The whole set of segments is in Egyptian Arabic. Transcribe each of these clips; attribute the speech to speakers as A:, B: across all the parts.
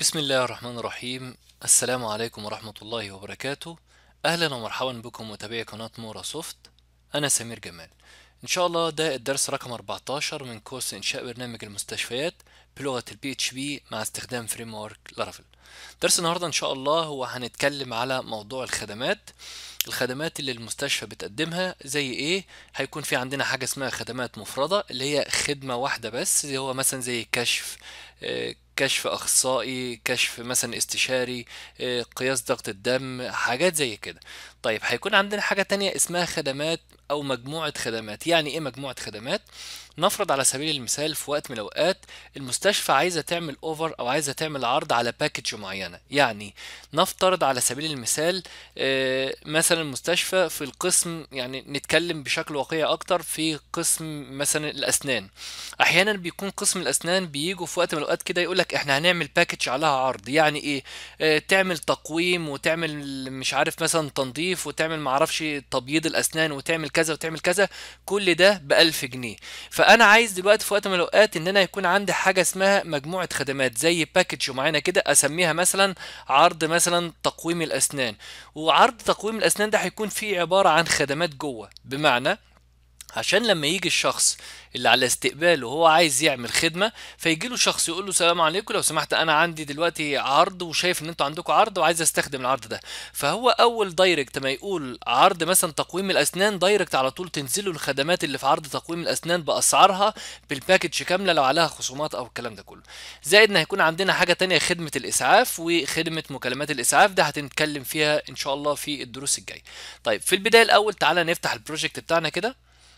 A: بسم الله الرحمن الرحيم السلام عليكم ورحمة الله وبركاته أهلا ومرحبا بكم متابعي قناة مورا سوفت أنا سمير جمال إن شاء الله ده الدرس رقم 14 من كورس إنشاء برنامج المستشفيات بلغة البي اتش بي مع استخدام فريم ورك لارافيل درس النهاردة إن شاء الله هو هنتكلم على موضوع الخدمات الخدمات اللي المستشفى بتقدمها زي ايه هيكون في عندنا حاجة اسمها خدمات مفردة اللي هي خدمة واحدة بس اللي هو مثلا زي كشف آه، كشف اخصائي كشف مثلا استشاري آه، قياس ضغط الدم حاجات زي كده طيب هيكون عندنا حاجة تانية اسمها خدمات او مجموعة خدمات يعني ايه مجموعة خدمات نفرض على سبيل المثال في وقت من الاوقات المستشفى عايزة تعمل اوفر او عايزة تعمل عرض على باكج معينة يعني نفترض على سبيل المثال آه، مثلا المستشفى في القسم يعني نتكلم بشكل واقعي اكتر في قسم مثلا الاسنان احيانا بيكون قسم الاسنان بيجوا في وقت من الاوقات كده يقول لك احنا هنعمل باكج عليها عرض يعني ايه آه، تعمل تقويم وتعمل مش عارف مثلا تنظيف وتعمل معرفش تبييض الاسنان وتعمل كذا وتعمل كذا كل ده بألف جنيه فانا عايز دلوقتي في وقت من الاوقات ان انا يكون عندي حاجه اسمها مجموعه خدمات زي باكج معينه كده اسميها مثلا عرض مثلا تقويم الاسنان وعرض تقويم الاسنان ده هيكون فيه عباره عن خدمات جوه بمعنى عشان لما يجي الشخص اللي على استقباله وهو عايز يعمل خدمه فيجي له شخص يقول له سلام عليكم لو سمحت انا عندي دلوقتي عرض وشايف ان انتوا عندكم عرض وعايز استخدم العرض ده فهو اول دايركت ما يقول عرض مثلا تقويم الاسنان دايركت على طول تنزله الخدمات اللي في عرض تقويم الاسنان باسعارها بالباكج كامله لو عليها خصومات او الكلام ده كله زائد ان هيكون عندنا حاجه تانية خدمه الاسعاف وخدمه مكالمات الاسعاف ده هنتكلم فيها ان شاء الله في الدروس الجايه طيب في البدايه الاول تعالى نفتح البروجكت بتاعنا كده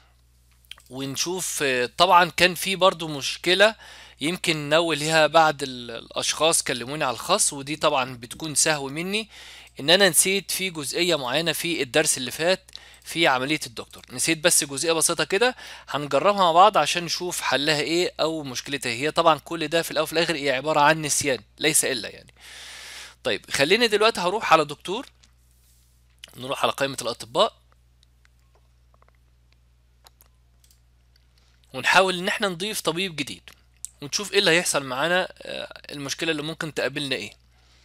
A: ونشوف آه، طبعا كان في برضو مشكلة يمكن نول ليها بعض ال- الأشخاص كلموني على الخاص ودي طبعا بتكون سهو مني إن أنا نسيت في جزئية معينة في الدرس اللي فات في عملية الدكتور نسيت بس جزئية بسيطة كده هنجربها مع بعض عشان نشوف حلها ايه أو مشكلتها إيه. هي طبعا كل ده في الأول وفي الآخر هي عبارة عن نسيان ليس إلا يعني طيب خليني دلوقتي هروح على دكتور نروح على قائمة الأطباء ونحاول ان احنا نضيف طبيب جديد ونشوف ايه اللي هيحصل معانا آه، المشكلة اللي ممكن تقابلنا ايه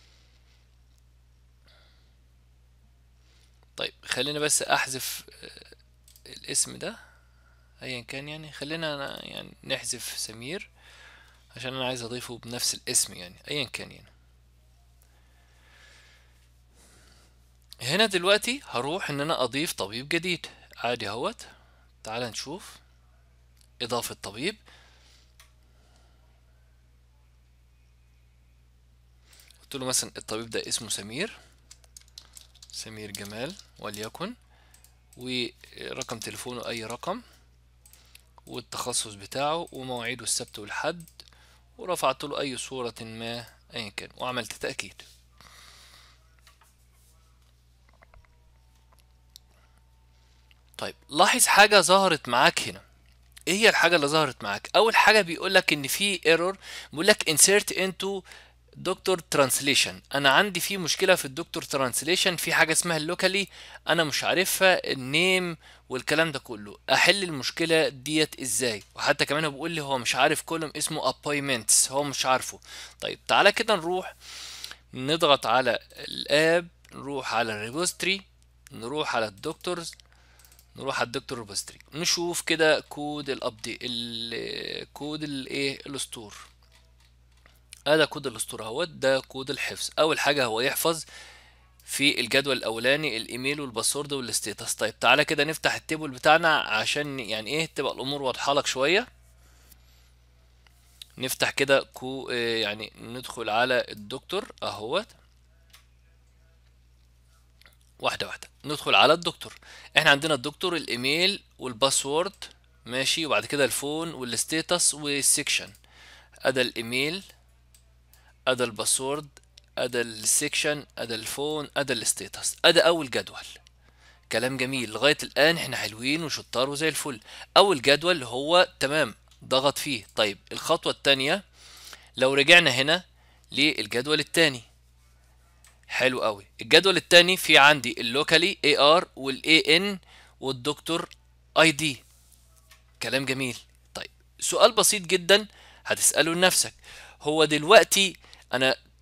A: طيب خلينا بس احذف آه، الاسم ده ايا كان يعني خلينا أنا يعني نحذف سمير عشان انا عايز اضيفه بنفس الاسم يعني ايا كان يعني هنا دلوقتي هروح ان انا اضيف طبيب جديد عادي اهوت تعال نشوف اضافة طبيب قلت له مثلا الطبيب ده اسمه سمير سمير جمال وليكن ورقم تليفونه اي رقم والتخصص بتاعه ومواعيده السبت والحد ورفعت له اي صورة ما ايا كان وعملت تأكيد طيب لاحظ حاجة ظهرت معاك هنا ايه هي الحاجة اللي ظهرت معاك اول حاجة بيقول لك ان في ايرور بيقول لك insert into دكتور ترانسليشن انا عندي في مشكله في الدكتور ترانسليشن في حاجه اسمها اللوكالي انا مش عارفها النيم والكلام ده كله احل المشكله ديت ازاي وحتى كمان هو بيقول لي هو مش عارف كولوم اسمه appointments هو مش عارفه طيب تعالى كده نروح نضغط على الاب نروح على الريبوستري نروح على الدكتورز نروح على الدكتور ريبوستري نشوف كده كود الابديت الكود الايه الاسطور هذا كود الاسطوره اهوت ده كود الحفظ اول حاجه هو يحفظ في الجدول الاولاني الايميل والباسورد والستيتس طيب تعالى كده نفتح التيبل بتاعنا عشان يعني ايه تبقى الامور واضحه لك شويه نفتح كده كو آه، يعني ندخل على الدكتور اهوت واحده واحده ندخل على الدكتور احنا عندنا الدكتور الايميل والباسورد ماشي وبعد كده الفون والستيتس والسكشن ادي الايميل ادي الباسورد ادي السكشن ادي الفون ادي الستيتس ادي اول جدول كلام جميل لغايه الان احنا حلوين وشطار وزي الفل اول جدول هو تمام ضغط فيه طيب الخطوه الثانيه لو رجعنا هنا للجدول الثاني حلو قوي الجدول الثاني في عندي اللوكالي اي ار والاي ان والدكتور اي دي كلام جميل طيب سؤال بسيط جدا هتسأله لنفسك هو دلوقتي انا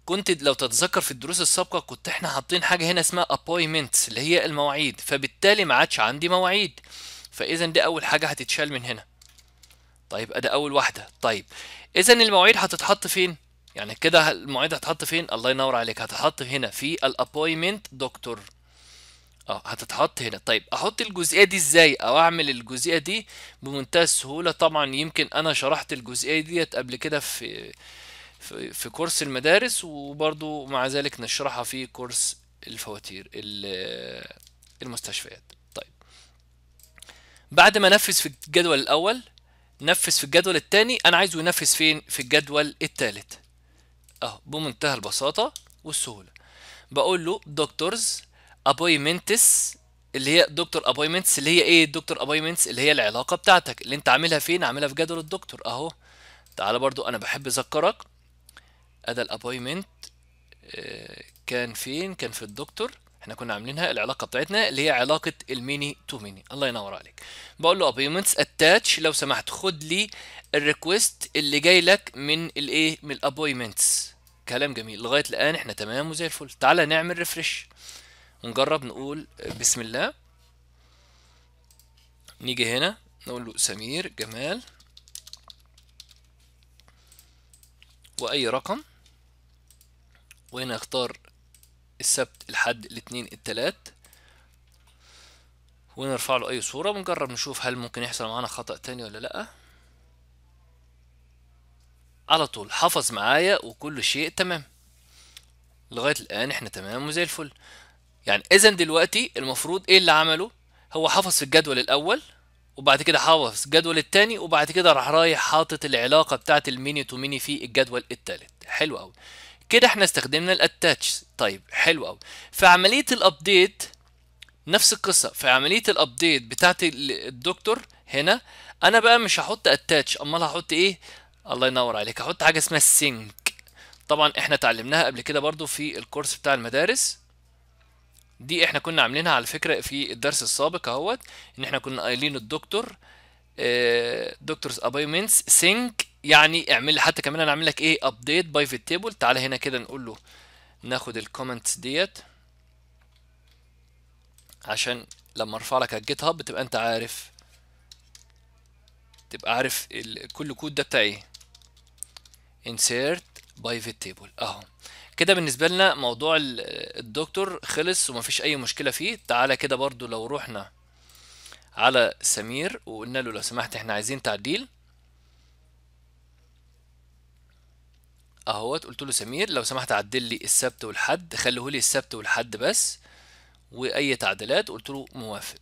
A: كنت لو تتذكر في الدروس السابقة كنت احنا حاطين حاجة هنا اسمها appointments اللي هي المواعيد فبالتالي ما عادش عندي مواعيد فاذا دي اول حاجة هتتشال من هنا طيب ادي اول واحدة طيب اذا المواعيد هتتحط فين يعني كده المواعيد هتتحط فين الله ينور عليك هتتحط هنا في الابوينمنت دكتور اه هتتحط هنا طيب احط الجزئيه دي ازاي او اعمل الجزئيه دي بمنتهى السهوله طبعا يمكن انا شرحت الجزئيه ديت قبل كده في في, في كورس المدارس وبرضو مع ذلك نشرحها في كورس الفواتير ال- المستشفيات طيب بعد ما نفذ في الجدول الاول نفذ في الجدول الثاني انا عايزه ينفذ فين في الجدول الثالث اهو بمنتهى البساطه والسهوله بقول له دكتورز ابوينمنتس اللي هي دكتور ابوينمنتس اللي هي ايه الدكتور ابوينمنتس اللي هي العلاقه بتاعتك اللي انت عاملها فين عاملها في جدول الدكتور اهو تعالى برضو انا بحب اذكرك ادي الابوينمنت كان فين كان في الدكتور احنا كنا عاملينها العلاقه بتاعتنا اللي هي علاقه الميني تو ميني الله ينور عليك بقول له ابوينمنتس اتاتش لو سمحت خد لي الريكوست اللي جاي لك من الايه من الابوينمنتس كلام جميل لغايه الان احنا تمام وزي الفل تعالى نعمل ريفرش ونجرب نقول بسم الله نيجي هنا نقول له سمير جمال واي رقم وهنا اختار السبت الحد الاثنين التلات ونرفع له اي صورة ونجرب نشوف هل ممكن يحصل معانا خطأ تاني ولا لا على طول حفظ معايا وكل شيء تمام لغاية الآن احنا تمام وزي الفل يعني اذا دلوقتي المفروض ايه اللي عمله هو حفظ في الجدول الاول وبعد كده حفظ الجدول التاني وبعد كده راح رايح حاطط العلاقه بتاعه الميني تو ميني في الجدول التالت حلو قوي كده احنا استخدمنا الاتاتش طيب حلو قوي في عمليه الابديت نفس القصه في عمليه الابديت بتاعه ال- الدكتور هنا انا بقى مش هحط اتاتش امال هحط ايه الله ينور عليك هحط حاجه اسمها سينك طبعا احنا اتعلمناها قبل كده برضو في الكورس بتاع المدارس دي احنا كنا عاملينها على فكرة في الدرس السابق اهوت ان احنا كنا قايلين الدكتور دكتورز ابايمنتس سينك يعني اعمل لي حتى كمان انا اعمل لك ايه ابديت باي في التيبل تعالى هنا كده نقول له ناخد الكومنتس ديت عشان لما ارفع لك على الجيت هاب تبقى انت عارف تبقى عارف ال- كل كود ده بتاع ايه insert pivot table اهو كده بالنسبة لنا موضوع ال- الدكتور خلص ومفيش أي مشكلة فيه تعالى كده برضو لو رحنا على سمير وقلنا له لو سمحت احنا عايزين تعديل اهوت قلت له سمير لو سمحت عدل لي السبت والحد خليه لي السبت والحد بس واي تعديلات قلت له موافق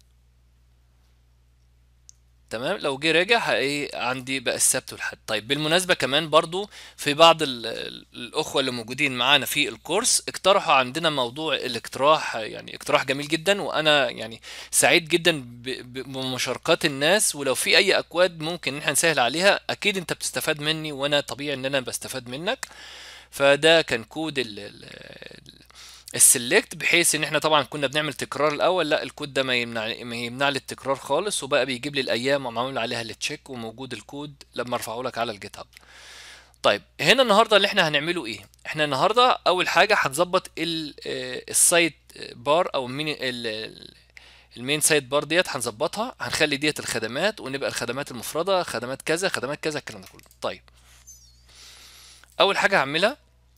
A: تمام لو جه راجع هلاقي عندي بقى السبت والحد طيب بالمناسبة كمان برضو في بعض ال- ال- الأخوة اللي موجودين معانا في الكورس اقترحوا عندنا موضوع الاقتراح يعني اقتراح جميل جدا وأنا يعني سعيد جدا ب- ب- بمشاركات الناس ولو في أي أكواد ممكن إن احنا نسهل عليها أكيد أنت بتستفاد مني وأنا طبيعي إن أنا بستفاد منك فده كان كود ال ال السلكت بحيث ان احنا طبعا كنا بنعمل تكرار الاول لا الكود ده ما يمنع ما يمنع لي التكرار خالص وبقى بيجيب لي الايام ومعمول عليها التشيك وموجود الكود لما ارفعه لك على الجيت هاب طيب هنا النهارده اللي احنا هنعمله ايه احنا النهارده اول حاجه هنظبط ال- آه، السايد بار او المين ال- ال- المين سايد بار ديت هنظبطها هنخلي ديت الخدمات ونبقى الخدمات المفردة خدمات كذا خدمات كذا الكلام ده كله طيب اول حاجة هعملها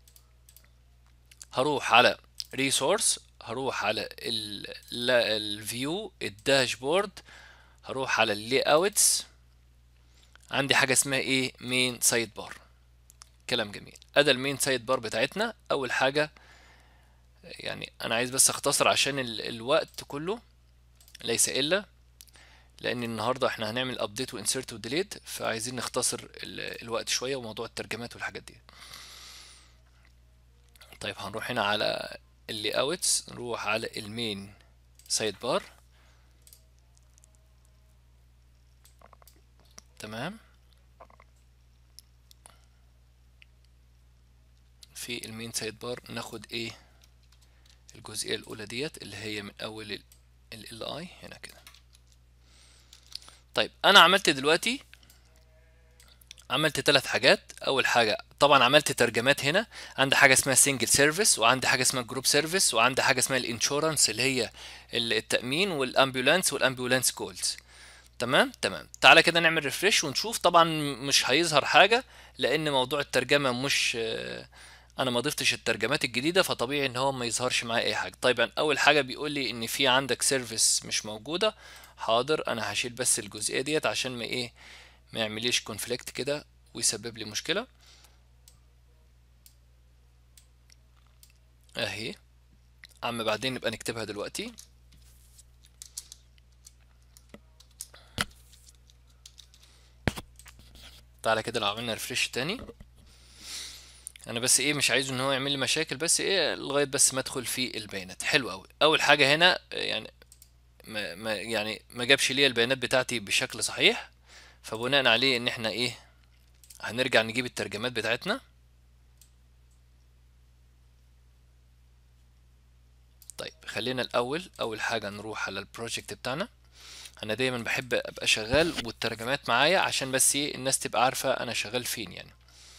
A: هروح على ريسورس هروح على الفيو الداشبورد هروح على اللي اوتس عندي حاجة اسمها ايه مين سايد بار كلام جميل ادي المين سايد بار بتاعتنا اول حاجة يعني انا عايز بس اختصر عشان ال- الوقت كله ليس الا لان النهارده احنا هنعمل ابديت وانسيرت وديليت فعايزين نختصر ال- الوقت شويه وموضوع الترجمات والحاجات دي طيب هنروح هنا على اللي اوتس نروح على المين سايد بار تمام في المين سايد بار ناخد ايه الجزئيه الاولى ديت اللي هي من اول ال اي هنا كده طيب انا عملت دلوقتي عملت ثلاث حاجات اول حاجه طبعا عملت ترجمات هنا عندي حاجه اسمها سنجل سيرفيس وعندي حاجه اسمها جروب سيرفيس وعندي حاجه اسمها الانشورنس اللي هي التامين والامبولانس والامبولانس كولز تمام تمام تعالى كده نعمل ريفريش ونشوف طبعا مش هيظهر حاجه لان موضوع الترجمه مش انا ما ضفتش الترجمات الجديده فطبيعي ان هو ما يظهرش معايا اي حاجه طيب اول حاجه بيقول لي ان في عندك سيرفيس مش موجوده حاضر انا هشيل بس الجزئيه ديت عشان ما ايه ما يعمليش كونفليكت كده ويسبب لي مشكله اهي اما بعدين نبقى نكتبها دلوقتي تعالى كده لو عملنا ريفريش تاني انا بس ايه مش عايزه ان هو يعمل لي مشاكل بس ايه لغايه بس ما ادخل في البيانات حلو قوي اول حاجه هنا يعني ما ما يعني ما جابش لي البيانات بتاعتي بشكل صحيح فبناء عليه ان احنا ايه هنرجع نجيب الترجمات بتاعتنا طيب خلينا الاول اول حاجه نروح على البروجكت بتاعنا انا دايما بحب ابقى شغال والترجمات معايا عشان بس ايه الناس تبقى عارفه انا شغال فين يعني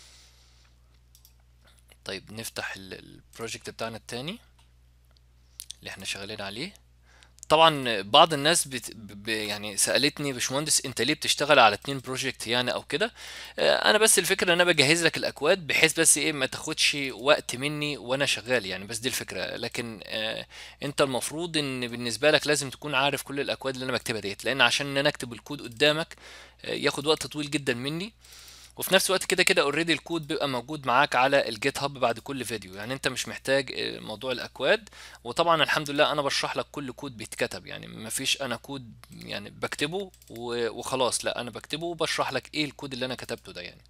A: طيب نفتح البروجكت بتاعنا التاني اللي احنا شغالين عليه طبعا بعض الناس بت... ب... يعني سالتني باشمهندس انت ليه بتشتغل على اتنين بروجكت يعني او كده آه، انا بس الفكره ان انا بجهز لك الاكواد بحيث بس ايه ما تاخدش وقت مني وانا شغال يعني بس دي الفكره لكن آه، انت المفروض ان بالنسبه لك لازم تكون عارف كل الاكواد اللي انا بكتبها ديت لان عشان ان انا اكتب الكود قدامك آه، ياخد وقت طويل جدا مني وفي نفس الوقت كده كده اوريدي الكود بيبقى موجود معاك على الجيت هاب بعد كل فيديو يعني انت مش محتاج آه، موضوع الاكواد وطبعا الحمد لله انا بشرح لك كل كود بيتكتب يعني مفيش انا كود يعني بكتبه و- وخلاص لا انا بكتبه وبشرح لك ايه الكود اللي انا كتبته ده يعني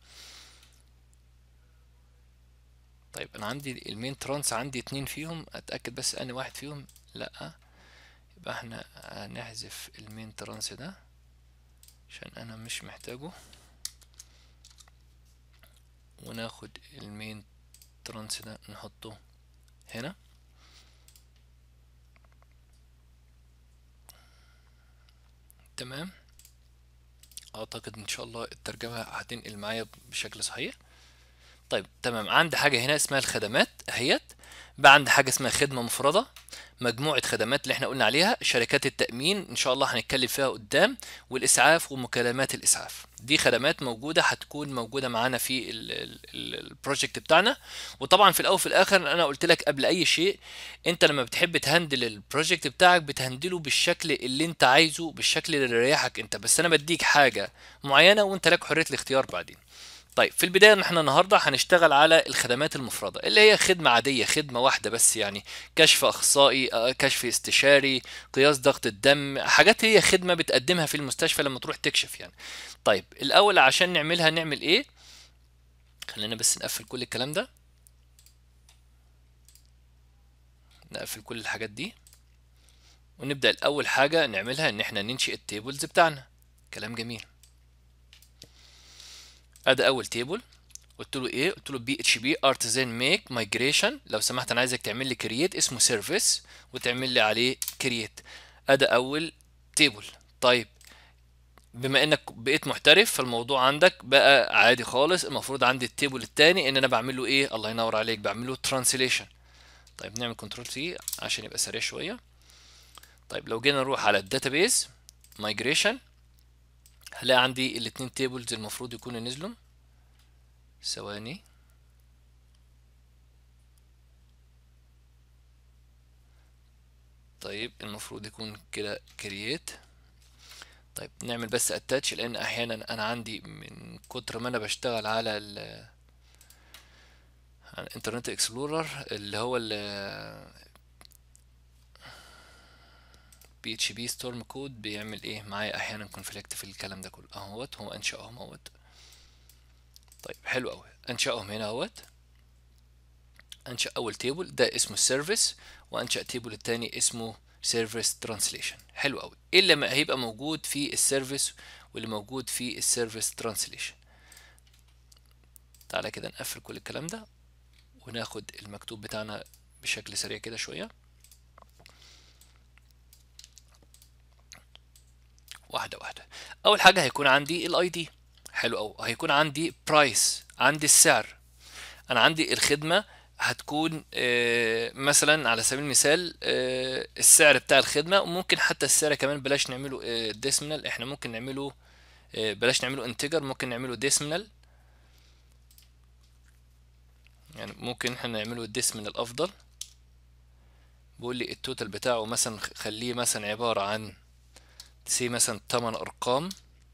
A: طيب انا عندي المين ترانس عندي اتنين فيهم اتاكد بس اني واحد فيهم لا يبقى احنا هنحذف المين ترانس ده عشان انا مش محتاجه وناخد المين ترانس ده نحطه هنا تمام اعتقد ان شاء الله الترجمة هتنقل معايا بشكل صحيح طيب تمام عندي حاجة هنا اسمها الخدمات اهيت بقى عندي حاجة اسمها خدمة مفردة مجموعة خدمات اللي احنا قلنا عليها شركات التأمين ان شاء الله هنتكلم فيها قدام والإسعاف ومكالمات الإسعاف دي خدمات موجودة هتكون موجودة معانا في البروجكت بتاعنا وطبعا في الأول وفي الآخر أنا قلت لك قبل أي شيء أنت لما بتحب تهندل البروجكت بتاعك بتهندله بالشكل اللي أنت عايزه بالشكل اللي يريحك أنت بس أنا بديك حاجة معينة وأنت لك حرية الاختيار بعدين طيب في البداية احنا النهاردة هنشتغل على الخدمات المفردة اللي هي خدمة عادية خدمة واحدة بس يعني كشف أخصائي آه، كشف استشاري قياس ضغط الدم حاجات هي خدمة بتقدمها في المستشفى لما تروح تكشف يعني طيب الأول عشان نعملها نعمل إيه خلينا بس نقفل كل الكلام ده نقفل كل الحاجات دي ونبدأ الأول حاجة نعملها إن احنا ننشئ التيبلز بتاعنا كلام جميل ادي اول تيبل قلت له ايه قلت له بي اتش بي ارتزان ميك مايجريشن لو سمحت انا عايزك تعمل لي كرييت اسمه سيرفيس وتعمل لي عليه كرييت ادي اول تيبل طيب بما انك بقيت محترف فالموضوع عندك بقى عادي خالص المفروض عندي التيبل التاني ان انا بعمل له ايه الله ينور عليك بعمل له ترانسليشن طيب نعمل كنترول سي عشان يبقى سريع شويه طيب لو جينا نروح على الداتابيز مايجريشن هلاقي عندي الاتنين تيبلز المفروض يكونوا نزلوا ثواني طيب المفروض يكون كده كرييت طيب نعمل بس اتاتش لان احيانا انا عندي من كتر ما انا بشتغل على ال على الانترنت اكسبلورر اللي هو ال بي اتش بي ستورم كود بيعمل ايه معايا احيانا كونفليكت في الكلام ده كله اهوت هو انشأهم اهوت طيب حلو قوي انشأهم هنا اهوت انشأ اول تيبل ده اسمه السيرفيس وانشأ تيبل التاني اسمه سيرفيس ترانسليشن حلو قوي ايه اللي ما هيبقى موجود في السيرفيس واللي موجود في السيرفيس ترانسليشن تعالى كده نقفل كل الكلام ده وناخد المكتوب بتاعنا بشكل سريع كده شويه واحده واحده اول حاجه هيكون عندي الاي دي حلو أوي هيكون عندي برايس عندي السعر انا عندي الخدمه هتكون آه، مثلا على سبيل المثال آه، السعر بتاع الخدمه وممكن حتى السعر كمان بلاش نعمله ديسمنال احنا ممكن نعمله آه، بلاش نعمله انتجر ممكن نعمله ديسمنال يعني ممكن احنا نعمله ديسمنال افضل بيقول لي التوتال بتاعه مثلا خليه مثلا عباره عن سي مثلا 8 ارقام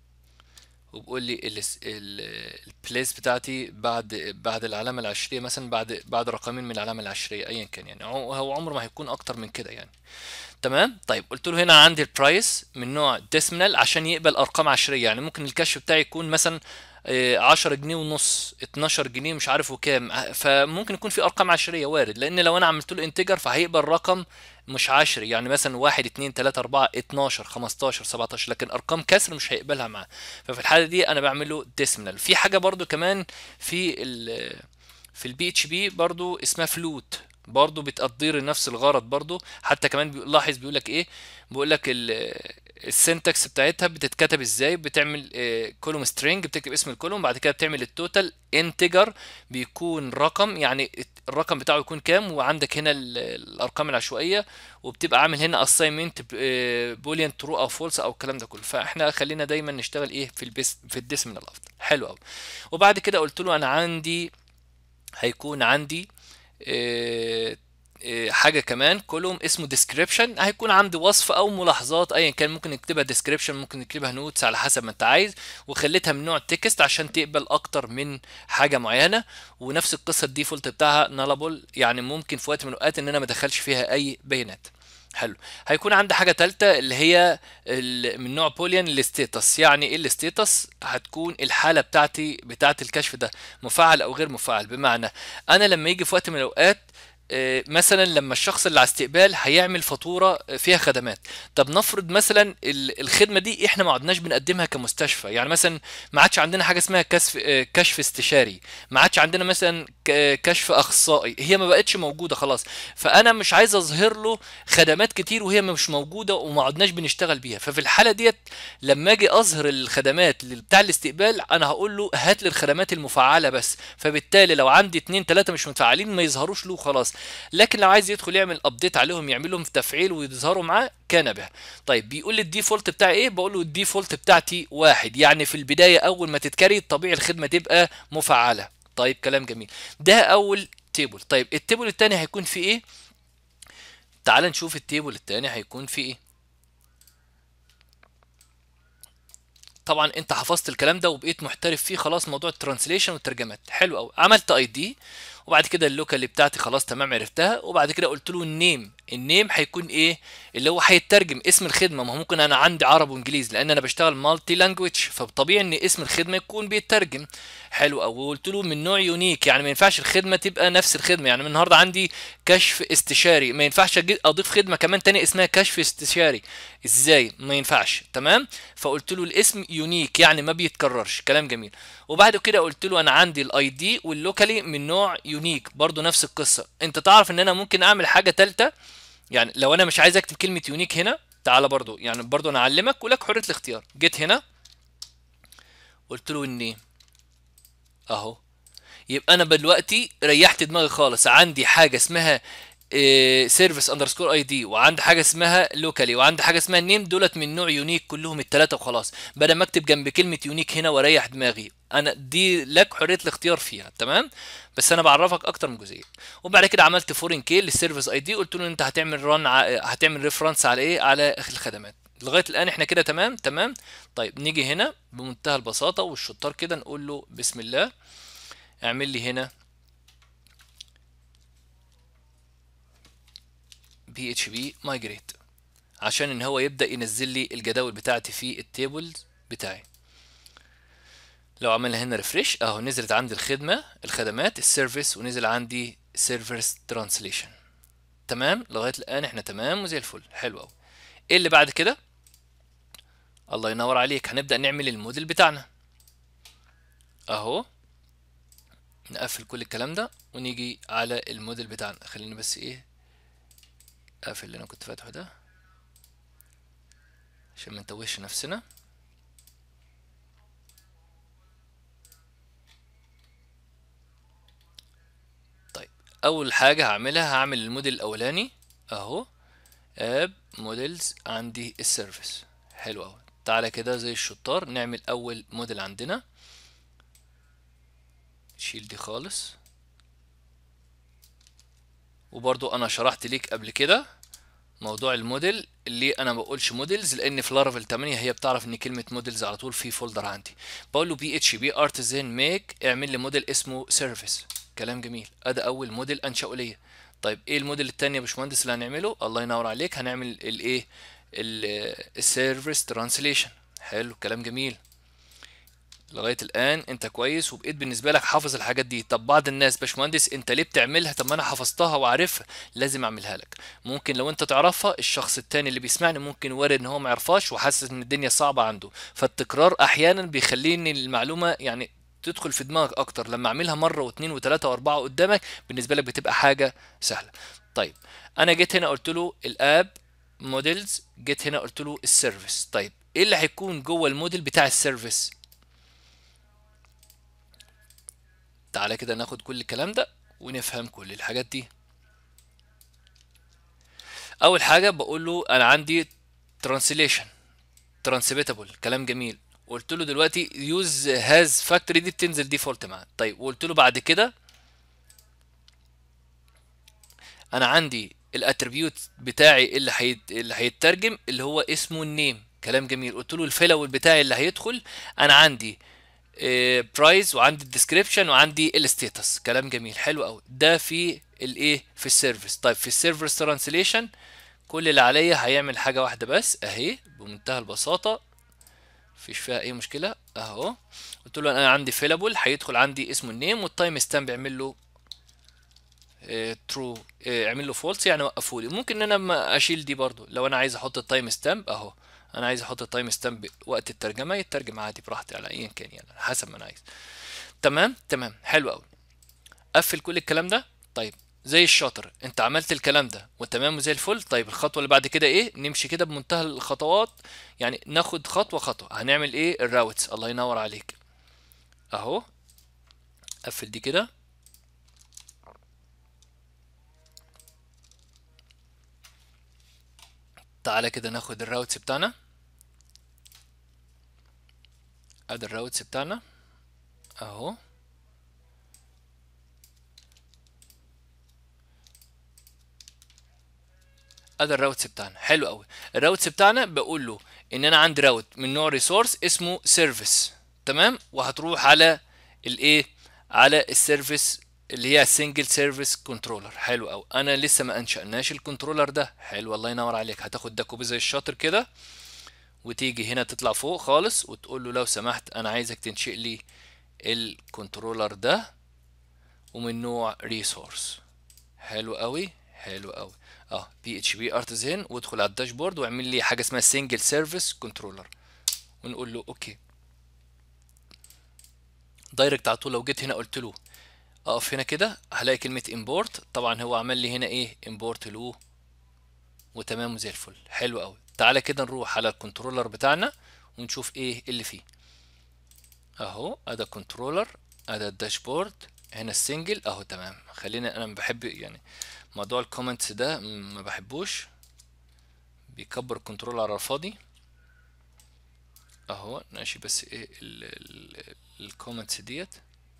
A: وبقول لي البليس بتاعتي بعد بعد العلامه العشريه مثلا بعد بعد رقمين من العلامه العشريه ايا كان يعني هو هو عمره ما هيكون اكتر من كده يعني تمام طيب قلت له هنا عندي البرايس من نوع ديسمنال عشان يقبل ارقام عشريه يعني ممكن الكشف بتاعي يكون مثلا آه، 10 جنيه ونص 12 جنيه مش عارف وكام ع- فممكن يكون في ارقام عشريه وارد لان لو انا عملت له انتجر فهيقبل رقم مش عشري يعني مثلا 1 2 3 4 12 15 17 لكن ارقام كسر مش هيقبلها معاه ففي الحاله دي انا بعمل له ديسمنال في حاجه برضو كمان في ال في البي اتش بي برضو اسمها فلوت برضو بتقدر نفس الغرض برضو حتى كمان بيلاحظ بيقول لك ايه بيقول لك السنتكس بتاعتها بتتكتب ازاي بتعمل كولوم سترينج بتكتب اسم الكولوم بعد كده بتعمل التوتال انتجر بيكون رقم يعني الرقم بتاعه يكون كام وعندك هنا ال- الارقام العشوائيه وبتبقى عامل هنا اساينمنت بوليان ترو او فولس او الكلام ده كله فاحنا خلينا دايما نشتغل ايه في البيس في الديسمنال الافضل حلو قوي وبعد كده قلت له انا عندي هيكون عندي آه، آه، حاجه كمان كولوم اسمه ديسكريبشن هيكون عندي وصف او ملاحظات ايا كان ممكن نكتبها ديسكريبشن ممكن نكتبها نوتس على حسب ما انت عايز وخليتها من نوع تكست عشان تقبل اكتر من حاجه معينه ونفس القصه الديفولت بتاعها نالابل يعني ممكن في وقت من الاوقات ان انا ما ادخلش فيها اي بيانات حلو هيكون عندي حاجه ثالثه اللي هي ال- من نوع بوليان الستيتس يعني ايه الستيتس هتكون الحاله بتاعتي بتاعت الكشف ده مفعل او غير مفعل بمعنى انا لما يجي في وقت من الاوقات آه، مثلا لما الشخص اللي على استقبال هيعمل فاتوره فيها خدمات طب نفرض مثلا ال- الخدمه دي احنا ما عدناش بنقدمها كمستشفى يعني مثلا ما عادش عندنا حاجه اسمها كشف آه، كشف استشاري ما عادش عندنا مثلا ك- كشف اخصائي هي ما بقتش موجوده خلاص فانا مش عايز اظهر له خدمات كتير وهي مش موجوده وما عدناش بنشتغل بيها ففي الحاله ديت لما اجي اظهر الخدمات لل- بتاع الاستقبال انا هقول له هات لي الخدمات المفعله بس فبالتالي لو عندي اتنين تلاته مش متفعلين ما يظهروش له خلاص لكن لو عايز يدخل يعمل ابديت عليهم يعمل لهم تفعيل ويظهروا معاه كان به طيب بيقول لي الديفولت بتاعي ايه بقول له الديفولت بتاعتي واحد يعني في البدايه اول ما تتكري طبيعي الخدمه تبقى مفعله طيب كلام جميل ده اول تيبل طيب التيبل التاني هيكون فيه ايه تعال نشوف التيبل التاني هيكون فيه ايه طبعا انت حفظت الكلام ده وبقيت محترف فيه خلاص موضوع الترانسليشن والترجمات حلو قوي عملت اي دي وبعد كده اللوكال اللي بتاعتي خلاص تمام عرفتها وبعد كده قلت له النيم النيم هيكون ايه اللي هو هيترجم اسم الخدمه ما هو ممكن انا عندي عربي وانجليزي لان انا بشتغل مالتي لانجويج فطبيعي ان اسم الخدمه يكون بيترجم حلو قوي وقلت له من نوع يونيك يعني ما ينفعش الخدمه تبقى نفس الخدمه يعني من النهارده عندي كشف استشاري ما ينفعش أجي- اضيف خدمه كمان تاني اسمها كشف استشاري ازاي ما ينفعش تمام فقلت له الاسم يونيك يعني ما بيتكررش كلام جميل وبعد كده قلت له انا عندي الاي دي واللوكالي من نوع يونيك برضو نفس القصه انت تعرف ان انا ممكن اعمل حاجه ثالثه يعني لو انا مش عايز اكتب كلمه يونيك هنا تعالى برضو يعني برضو انا اعلمك ولك حريه الاختيار جيت هنا قلت له النيم اهو يبقى انا دلوقتي ريحت دماغي خالص عندي حاجه اسمها سيرفيس اندرسكور اي دي وعندي حاجه اسمها لوكالي وعندي حاجه اسمها نيم دولت من نوع يونيك كلهم الثلاثه وخلاص بدل ما اكتب جنب كلمه يونيك هنا واريح دماغي انا دي لك حريه الاختيار فيها تمام بس انا بعرفك اكتر من جزئيه وبعد كده عملت فورين كي للسيرفيس اي دي قلت له انت هتعمل ران هتعمل ريفرنس على ايه على الخدمات لغايه الان احنا كده تمام تمام طيب نيجي هنا بمنتهى البساطه والشطار كده نقول له بسم الله اعمل لي هنا بي اتش بي مايجريت عشان ان هو يبدا ينزل لي الجداول بتاعتي في التيبل بتاعي لو عملنا هنا ريفريش اهو نزلت عندي الخدمه الخدمات السيرفيس ونزل عندي سيرفيس ترانسليشن تمام لغايه الان احنا تمام وزي الفل حلو قوي ايه اللي بعد كده الله ينور عليك هنبدا نعمل الموديل بتاعنا اهو نقفل كل الكلام ده ونيجي على الموديل بتاعنا خلينا بس ايه اقفل اللي انا كنت فاتحه ده عشان ما نتوهش نفسنا اول حاجه هعملها هعمل الموديل الاولاني اهو اب موديلز عندي السيرفيس حلو قوي تعالى كده زي الشطار نعمل اول موديل عندنا شيل دي خالص وبرضو انا شرحت ليك قبل كده موضوع الموديل اللي انا ما بقولش موديلز لان في لارافيل 8 هي بتعرف ان كلمه موديلز على طول في فولدر عندي بقول له بي اتش بي ارتزان ميك اعمل لي موديل اسمه سيرفيس كلام جميل ادي اول موديل انشاه ليا طيب ايه الموديل التاني يا باشمهندس اللي هنعمله الله ينور عليك هنعمل الايه السيرفيس ترانسليشن حلو كلام جميل لغايه الان انت كويس وبقيت بالنسبه لك حافظ الحاجات دي طب بعض الناس باشمهندس انت ليه بتعملها طب ما انا حفظتها وعارفها لازم اعملها لك ممكن لو انت تعرفها الشخص التاني اللي بيسمعني ممكن وارد ان هو ما يعرفهاش وحاسس ان الدنيا صعبه عنده فالتكرار احيانا بيخليني المعلومه يعني تدخل في دماغك اكتر لما اعملها مره واثنين وثلاثه واربعه قدامك بالنسبه لك بتبقى حاجه سهله طيب انا جيت هنا قلت له الاب موديلز جيت هنا قلت له السيرفيس طيب ايه اللي هيكون جوه الموديل بتاع السيرفيس تعالى كده ناخد كل الكلام ده ونفهم كل الحاجات دي اول حاجه بقول له انا عندي ترانسليشن ترانسبيتابل كلام جميل قلت له دلوقتي يوز هاز فاكتوري دي بتنزل ديفولت معاه طيب وقلت له بعد كده انا عندي الاتريبيوت بتاعي اللي هيت... اللي هيترجم اللي هو اسمه النيم كلام جميل قلت له الفيلول بتاعي اللي هيدخل انا عندي برايز وعندي الديسكريبشن وعندي الستاتس كلام جميل حلو قوي ده في الايه في السيرفيس طيب في السيرفيس ترانسليشن كل اللي عليا هيعمل حاجه واحده بس اهي بمنتهى البساطه مفيش فيها اي مشكله اهو قلت له انا عندي فيلابل هيدخل عندي اسمه النيم والتايم ستامب يعمل له ترو اعمل له فولس يعني وقفه لي ممكن ان انا اشيل دي برضو لو انا عايز احط التايم ستامب اهو انا عايز احط التايم ستامب وقت الترجمه يترجم عادي براحتي على ايا كان يعني حسب ما انا عايز تمام تمام حلو قوي قفل كل الكلام ده طيب زي الشاطر انت عملت الكلام ده وتمام وزي الفل طيب الخطوه اللي بعد كده ايه نمشي كده بمنتهى الخطوات يعني ناخد خطوه خطوه هنعمل ايه الراوتس الله ينور عليك اهو قفل دي كده تعالى كده ناخد الراوتس بتاعنا ادي الراوتس بتاعنا اهو ادي الراوتس بتاعنا حلو قوي الراوتس بتاعنا بقول له ان انا عندي راوت من نوع ريسورس اسمه سيرفيس تمام وهتروح على الايه على السيرفيس اللي هي سنجل سيرفيس كنترولر حلو قوي انا لسه ما انشأناش الكنترولر ده حلو الله ينور عليك هتاخد ده كوبي زي الشاطر كده وتيجي هنا تطلع فوق خالص وتقول له لو سمحت انا عايزك تنشئ لي الكنترولر ده ومن نوع ريسورس حلو قوي حلو قوي اه بي اتش بي ارتزان وادخل على الداشبورد واعمل لي حاجه اسمها سنجل سيرفيس كنترولر ونقول له اوكي دايركت على طول لو جيت هنا قلت له اقف هنا كده هلاقي كلمة import طبعا هو عمل لي هنا ايه import له وتمام زي الفل حلو قوي تعالى كده نروح على الكنترولر بتاعنا ونشوف ايه اللي فيه اهو ادي الكنترولر ادي الداشبورد هنا السنجل اهو تمام خلينا انا بحب يعني موضوع الكومنتس ده ما بحبوش بيكبر الكنترول على الفاضي اهو ماشي بس ايه الكومنتس ديت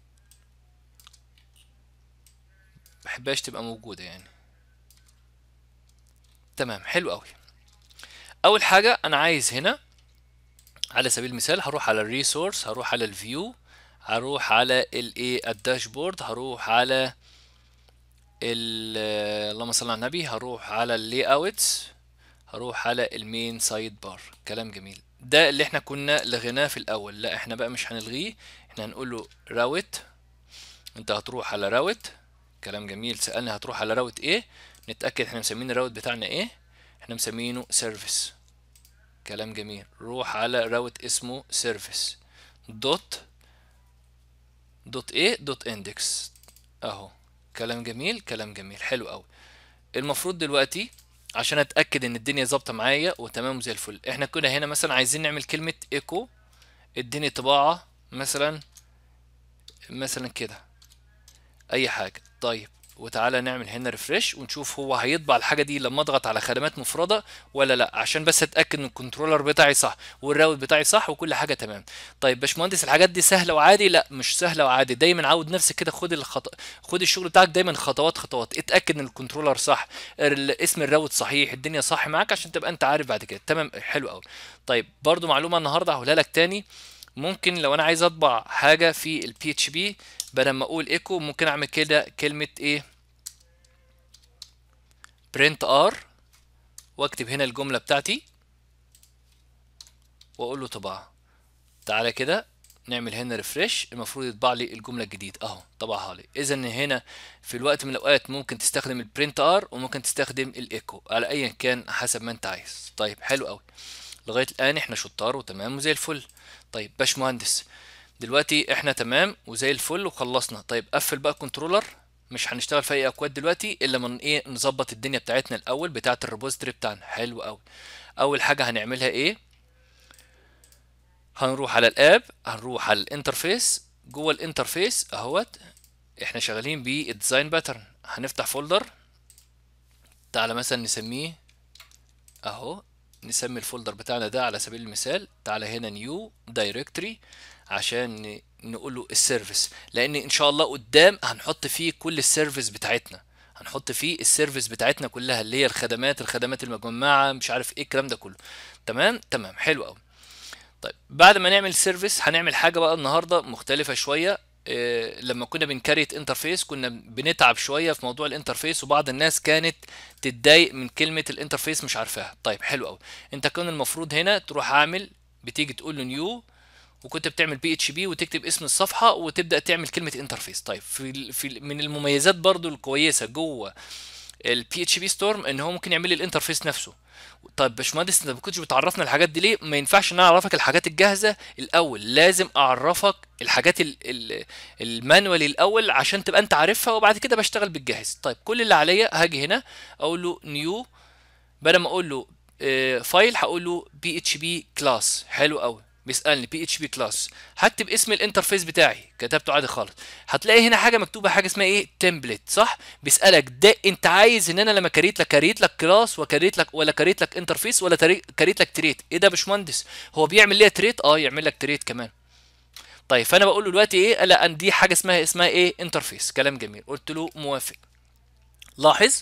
A: بحبهاش تبقى موجودة يعني تمام حلو قوي اول حاجة انا عايز هنا على سبيل المثال هروح على الريسورس هروح على الفيو هروح على الايه الداشبورد هروح على اللهم صل على النبي هروح على اللي اوتس هروح على المين سايد بار كلام جميل ده اللي احنا كنا لغيناه في الاول لا احنا بقى مش هنلغيه احنا هنقول له راوت انت هتروح على راوت كلام جميل سألني هتروح على راوت ايه نتأكد احنا مسمين الراوت بتاعنا ايه احنا مسمينه سيرفيس كلام جميل روح على راوت اسمه سيرفيس دوت دوت ايه دوت اندكس اهو كلام جميل كلام جميل حلو قوي المفروض دلوقتي عشان اتاكد ان الدنيا ظابطه معايا وتمام زي الفل احنا كنا هنا مثلا عايزين نعمل كلمه ايكو اديني طباعه مثلا مثلا كده اي حاجه طيب وتعالى نعمل هنا ريفرش ونشوف هو هيطبع الحاجه دي لما اضغط على خدمات مفرده ولا لا عشان بس اتاكد ان الكنترولر بتاعي صح والراوت بتاعي صح وكل حاجه تمام طيب باشمهندس الحاجات دي سهله وعادي لا مش سهله وعادي دايما عود نفسك كده خد الخط... خد الشغل بتاعك دايما خطوات خطوات اتاكد ان الكنترولر صح ال- اسم الراوت صحيح الدنيا صح معاك عشان تبقى انت عارف بعد كده تمام حلو قوي طيب برضو معلومه النهارده هقولها لك تاني ممكن لو انا عايز اطبع حاجه في البي اتش بي بدل ما اقول ايكو ممكن اعمل كده كلمه ايه print r واكتب هنا الجمله بتاعتي واقول له طبعها تعالى كده نعمل هنا ريفرش المفروض يطبع لي الجمله الجديده اهو طبعها لي اذا هنا في الوقت من الاوقات ممكن تستخدم البرنت ار وممكن تستخدم الايكو على ايا كان حسب ما انت عايز طيب حلو قوي لغايه الان احنا شطار وتمام وزي الفل طيب باشمهندس دلوقتي احنا تمام وزي الفل وخلصنا طيب قفل بقى الكنترولر مش هنشتغل في اي اكواد دلوقتي الا من ايه نظبط الدنيا بتاعتنا الاول بتاعه الريبوزيتوري بتاعنا حلو قوي اول حاجه هنعملها ايه هنروح على الاب هنروح على الانترفيس جوه الانترفيس اهوت احنا شغالين بالديزاين باترن هنفتح فولدر تعالى مثلا نسميه اهو نسمي الفولدر بتاعنا ده على سبيل المثال تعالى هنا نيو دايركتوري عشان نقول له السيرفيس لان ان شاء الله قدام هنحط فيه كل السيرفيس بتاعتنا هنحط فيه السيرفيس بتاعتنا كلها اللي هي الخدمات الخدمات المجمعه مش عارف ايه الكلام ده كله تمام تمام حلو قوي طيب بعد ما نعمل سيرفيس هنعمل حاجه بقى النهارده مختلفه شويه إيه لما كنا بنكريت انترفيس كنا بنتعب شويه في موضوع الانترفيس وبعض الناس كانت تتضايق من كلمه الانترفيس مش عارفاها طيب حلو قوي انت كان المفروض هنا تروح عامل بتيجي تقول له نيو وكنت بتعمل بي اتش بي وتكتب اسم الصفحه وتبدا تعمل كلمه انترفيس طيب في في من المميزات برضو الكويسه جوه البي اتش بي ستورم ان هو ممكن يعمل لي الانترفيس نفسه طيب باشمهندس انت ما كنتش بتعرفنا الحاجات دي ليه ما ينفعش ان انا اعرفك الحاجات الجاهزه الاول لازم اعرفك الحاجات ال ال المانوال الاول عشان تبقى انت عارفها وبعد كده بشتغل بالجاهز طيب كل اللي عليا هاجي هنا اقول له نيو بدل ما اقول له اه فايل هقول له بي اتش بي كلاس حلو قوي بيسالني بي اتش بي كلاس هكتب اسم الانترفيس بتاعي كتبته عادي خالص هتلاقي هنا حاجه مكتوبه حاجه اسمها ايه تمبلت صح بيسالك ده انت عايز ان انا لما كريت لك كريت لك كلاس وكريت لك ولا كريت لك انترفيس ولا كريت لك تريت ايه ده يا باشمهندس هو بيعمل ليه تريت اه يعمل لك تريت كمان طيب فانا بقول له دلوقتي ايه لا ان دي حاجه اسمها اسمها ايه انترفيس كلام جميل قلت له موافق لاحظ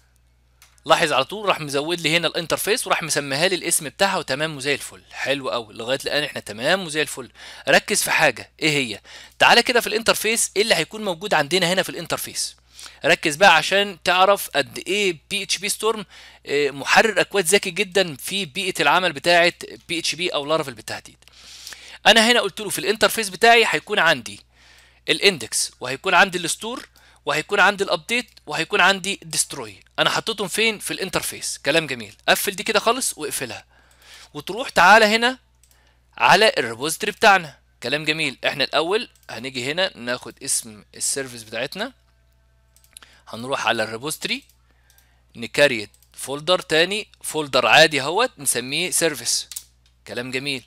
A: لاحظ على طول راح مزود لي هنا الانترفيس وراح مسميها لي الاسم بتاعها وتمام وزي الفل حلو قوي لغايه الان احنا تمام وزي الفل ركز في حاجه ايه هي تعالى كده في الانترفيس ايه اللي هيكون موجود عندنا هنا في الانترفيس ركز بقى عشان تعرف قد ايه بي اتش بي ستورم محرر اكواد ذكي جدا في بيئه العمل بتاعه بي اتش بي او لارافيل بالتحديد انا هنا قلت له في الانترفيس بتاعي هيكون عندي الاندكس وهيكون عندي الستور وهيكون عندي الابديت وهيكون عندي ديستروي انا حطيتهم فين في الانترفيس كلام جميل قفل دي كده خالص واقفلها وتروح تعالى هنا على الريبوزيتوري بتاعنا كلام جميل احنا الاول هنيجي هنا ناخد اسم السيرفيس بتاعتنا هنروح على الريبوزيتوري نكريت فولدر تاني فولدر عادي اهوت نسميه سيرفيس كلام جميل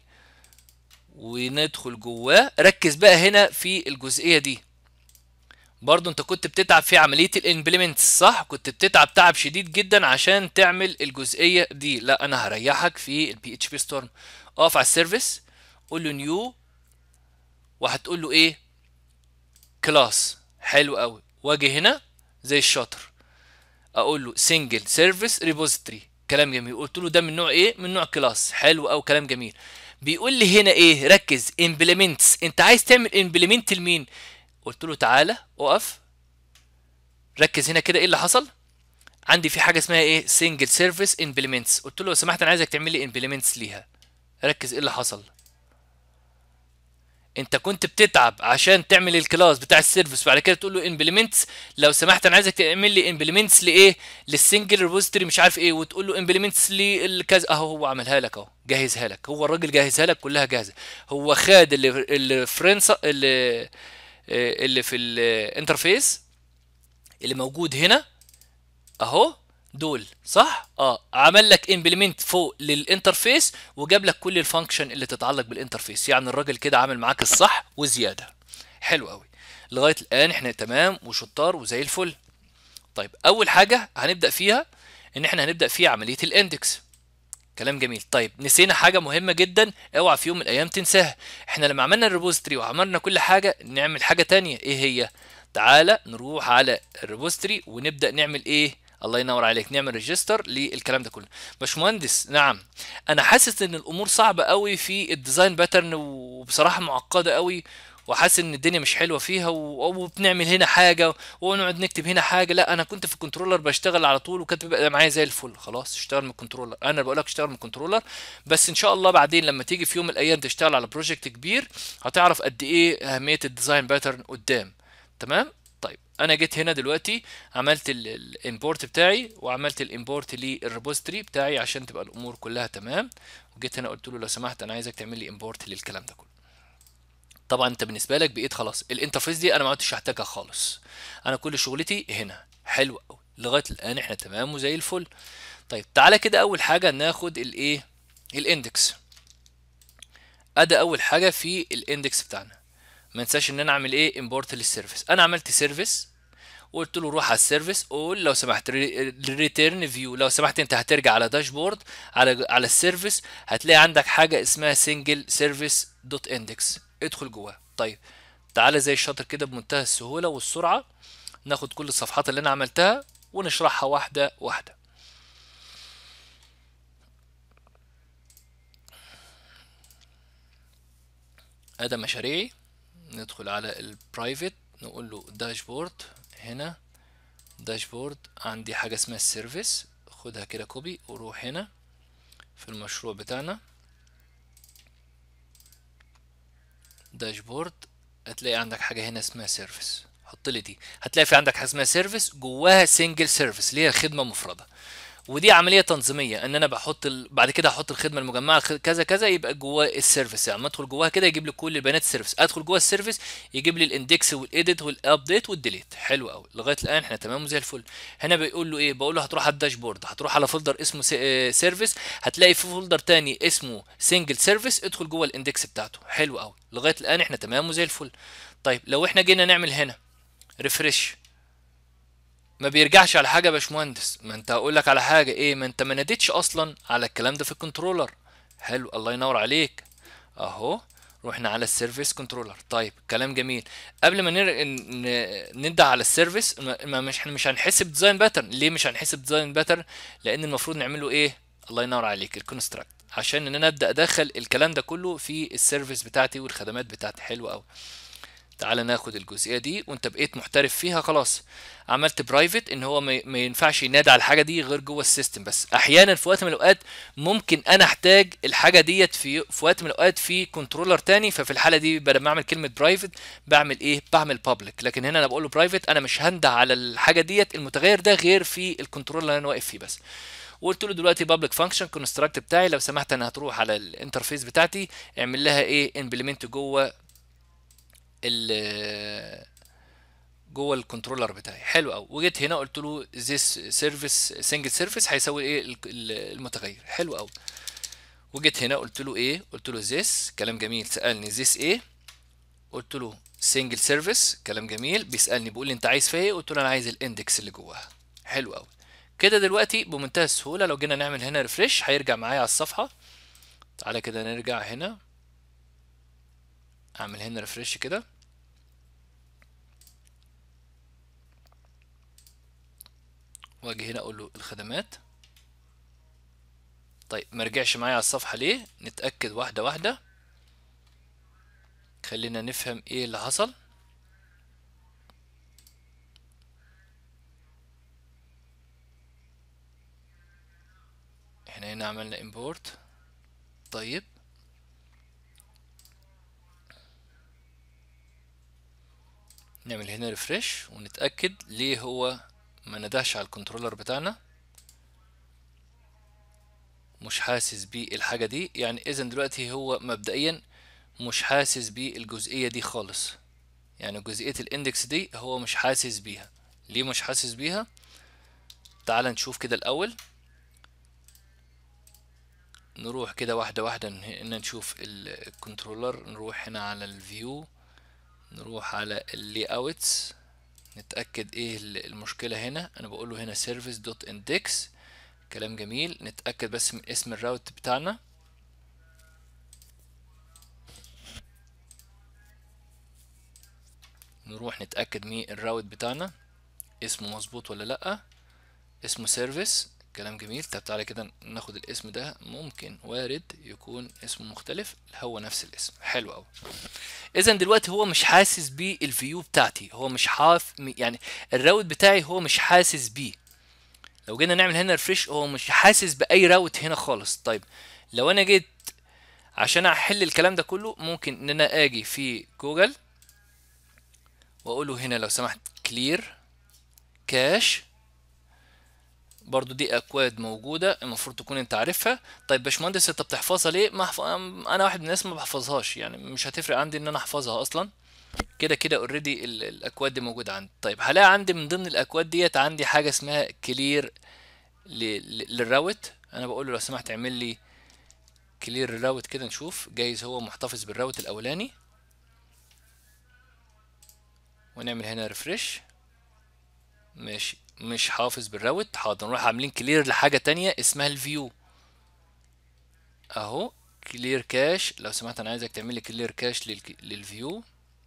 A: وندخل جواه ركز بقى هنا في الجزئيه دي برضو انت كنت بتتعب في عمليه الامبلمنتس صح كنت بتتعب تعب شديد جدا عشان تعمل الجزئيه دي لا انا هريحك في البي اتش بي ستورم اقف على السيرفيس قول له نيو وهتقول له ايه كلاس حلو قوي واجي هنا زي الشاطر اقول له سنجل سيرفيس ريبوزيتوري كلام جميل قلت له ده من نوع ايه من نوع كلاس حلو قوي كلام جميل بيقول لي هنا ايه ركز امبلمنتس انت عايز تعمل امبلمنت لمين قلت له تعالى اقف ركز هنا كده ايه اللي حصل عندي في حاجه اسمها ايه سنجل سيرفيس امبلمنتس قلت له لو سمحت انا عايزك تعمل لي امبلمنتس ليها ركز ايه اللي حصل انت كنت بتتعب عشان تعمل الكلاس بتاع السيرفيس وبعد كده تقول له امبلمنتس لو سمحت انا عايزك تعمل لي امبلمنتس لايه للسنجل ريبوزيتوري مش عارف ايه وتقول له امبلمنتس للكذا اهو هو عملها لك اهو جهزها لك هو الراجل جهزها لك كلها جاهزه هو خد اللي اللي فرنسا اللي اللي في الانترفيس اللي موجود هنا اهو دول صح اه عمل لك امبلمنت فوق للانترفيس وجاب لك كل الفانكشن اللي تتعلق بالانترفيس يعني الراجل كده عامل معاك الصح وزياده حلو قوي لغايه الان احنا تمام وشطار وزي الفل طيب اول حاجه هنبدا فيها ان احنا هنبدا فيها عمليه الاندكس كلام جميل طيب نسينا حاجه مهمه جدا اوعى في يوم من الايام تنساها احنا لما عملنا الريبوزيتوري وعملنا كل حاجه نعمل حاجه تانية ايه هي تعالى نروح على الريبوزيتوري ونبدا نعمل ايه الله ينور عليك نعمل ريجستر للكلام ده كله باشمهندس نعم انا حاسس ان الامور صعبه قوي في الديزاين باترن وبصراحه معقده قوي وحاسس ان الدنيا مش حلوه فيها و- وبنعمل هنا حاجه ونقعد نكتب هنا حاجه لا انا كنت في الكنترولر بشتغل على طول وكانت بيبقى معايا زي الفل خلاص اشتغل من الكنترولر انا بقول لك اشتغل من الكنترولر بس ان شاء الله بعدين لما تيجي في يوم من الايام تشتغل على بروجكت كبير هتعرف قد ايه اهميه الديزاين باترن قدام تمام طيب انا جيت هنا دلوقتي عملت الامبورت بتاعي وعملت الامبورت للريبوزيتوري بتاعي عشان تبقى الامور كلها تمام وجيت هنا قلت له لو سمحت انا عايزك تعمل لي امبورت للكلام ده كله طبعا انت بالنسبه لك بقيت خلاص الانترفيس دي انا ما عدتش هحتاجها خالص انا كل شغلتي هنا حلو قوي لغايه الان احنا تمام وزي الفل طيب تعالى كده اول حاجه ناخد الايه الاندكس ادي اول حاجه في الاندكس بتاعنا ما ننساش ان انا اعمل ايه امبورت للسيرفيس انا عملت سيرفيس وقلت له روح على السيرفيس قول لو سمحت ريتيرن فيو لو سمحت انت هترجع على داشبورد على على السيرفيس هتلاقي عندك حاجه اسمها سنجل سيرفيس دوت اندكس ادخل جواها طيب تعالى زي الشاطر كده بمنتهى السهوله والسرعه ناخد كل الصفحات اللي انا عملتها ونشرحها واحده واحده ادي مشاريعي ندخل على البرايفت نقول له داشبورد هنا داشبورد عندي حاجة اسمها السيرفيس خدها كده كوبي وروح هنا في المشروع بتاعنا داشبورد هتلاقي عندك حاجة هنا اسمها سيرفيس حط لي دي هتلاقي في عندك حاجة اسمها سيرفيس جواها سنجل سيرفيس اللي هي خدمة مفردة ودي عمليه تنظيميه ان انا بحط ال... بعد كده احط الخدمه المجمعه الخ- كذا كذا يبقى جواه السيرفيس يعني لما ادخل جواها كده يجيب لي كل البيانات السيرفيس ادخل جوه السيرفيس يجيب لي الاندكس والايديت والابديت والديليت حلو قوي لغايه الان احنا تمام وزي الفل هنا بيقول له ايه بقول له هتروح على الداشبورد هتروح على فولدر اسمه سيرفيس هتلاقي في فولدر تاني اسمه سنجل سيرفيس ادخل جوه الاندكس بتاعته حلو قوي لغايه الان احنا تمام وزي الفل طيب لو احنا جينا نعمل هنا ريفرش ما بيرجعش على حاجه يا باشمهندس ما انت هقول لك على حاجه ايه ما انت ما ناديتش اصلا على الكلام ده في الكنترولر حلو الله ينور عليك اهو رحنا على السيرفيس كنترولر طيب كلام جميل قبل ما نر... ن... ندع على السيرفيس ما ما- مش مش هنحسب ديزاين باترن ليه مش هنحسب ديزاين باترن لان المفروض نعمله ايه الله ينور عليك الكونستراكت عشان ان انا ابدا ادخل الكلام ده كله في السيرفيس بتاعتي والخدمات بتاعتي حلو قوي تعالى ناخد الجزئيه دي وانت بقيت محترف فيها خلاص عملت برايفت ان هو ما ما ينفعش ينادى على الحاجه دي غير جوه السيستم بس احيانا في وقت من الاوقات ممكن انا احتاج الحاجه ديت في في وقت من الاوقات في كنترولر تاني ففي الحاله دي بدل ما اعمل كلمه برايفت بعمل ايه بعمل بابليك لكن هنا انا بقول له برايفت انا مش هندى على الحاجه ديت المتغير ده غير في الكنترولر اللي انا واقف فيه بس وقلت له دلوقتي بابليك فانكشن كونستراكت بتاعي لو سمحت انا هتروح على الانترفيس بتاعتي اعمل لها ايه امبلمنت جوه ال جوه الكنترولر بتاعي حلو قوي وجيت هنا قلت له this service single service هيساوي ايه ال- ال- المتغير حلو قوي وجيت هنا قلت له ايه قلت له this كلام جميل سالني this ايه قلت له single service كلام جميل بيسالني بيقول لي انت عايز فيها ايه قلت له انا عايز الاندكس اللي جواها حلو قوي كده دلوقتي بمنتهى السهوله لو جينا نعمل هنا ريفرش هيرجع معايا على الصفحه تعالى كده نرجع هنا اعمل هنا ريفرش كده واجي هنا اقول له الخدمات طيب ما رجعش معايا على الصفحه ليه نتاكد واحده واحده خلينا نفهم ايه اللي حصل احنا هنا عملنا import طيب نعمل هنا ريفرش ونتأكد ليه هو ما ندهش على الكنترولر بتاعنا مش حاسس بالحاجة دي يعني اذا دلوقتي هو مبدئيا مش حاسس بالجزئية دي خالص يعني جزئية الاندكس دي هو مش حاسس بيها ليه مش حاسس بيها تعال نشوف كده الاول نروح كده واحدة واحدة ان نشوف الكنترولر نروح هنا على الفيو نروح على اللي اوتس نتأكد ايه ال- المشكلة هنا انا بقول له هنا service dot index كلام جميل نتأكد بس من اسم الراوت بتاعنا نروح نتأكد من الراوت بتاعنا اسمه مظبوط ولا لأ اسمه سيرفيس كلام جميل طب تعالى كده ناخد الاسم ده ممكن وارد يكون اسمه مختلف هو نفس الاسم حلو قوي اذا دلوقتي هو مش حاسس بالفيو بتاعتي هو مش حاف يعني الراوت بتاعي هو مش حاسس بيه لو جينا نعمل هنا ريفريش هو مش حاسس باي راوت هنا خالص طيب لو انا جيت عشان احل الكلام ده كله ممكن ان انا اجي في جوجل واقول له هنا لو سمحت كلير كاش برضو دي اكواد موجوده المفروض تكون انت عارفها طيب باشمهندس انت بتحفظها ليه ما حف... انا واحد من الناس ما بحفظهاش يعني مش هتفرق عندي ان انا احفظها اصلا كده كده اوريدي الاكواد دي موجوده عندي طيب هلاقي عندي من ضمن الاكواد ديت عندي حاجه اسمها كلير للراوت انا بقول له لو سمحت اعمل لي كلير الراوت كده نشوف جايز هو محتفظ بالراوت الاولاني ونعمل هنا ريفرش ماشي مش حافظ بالراوت حاضر نروح عاملين كلير لحاجة تانية اسمها الفيو اهو كلير كاش لو سمحت انا عايزك تعمل لي كلير كاش للفيو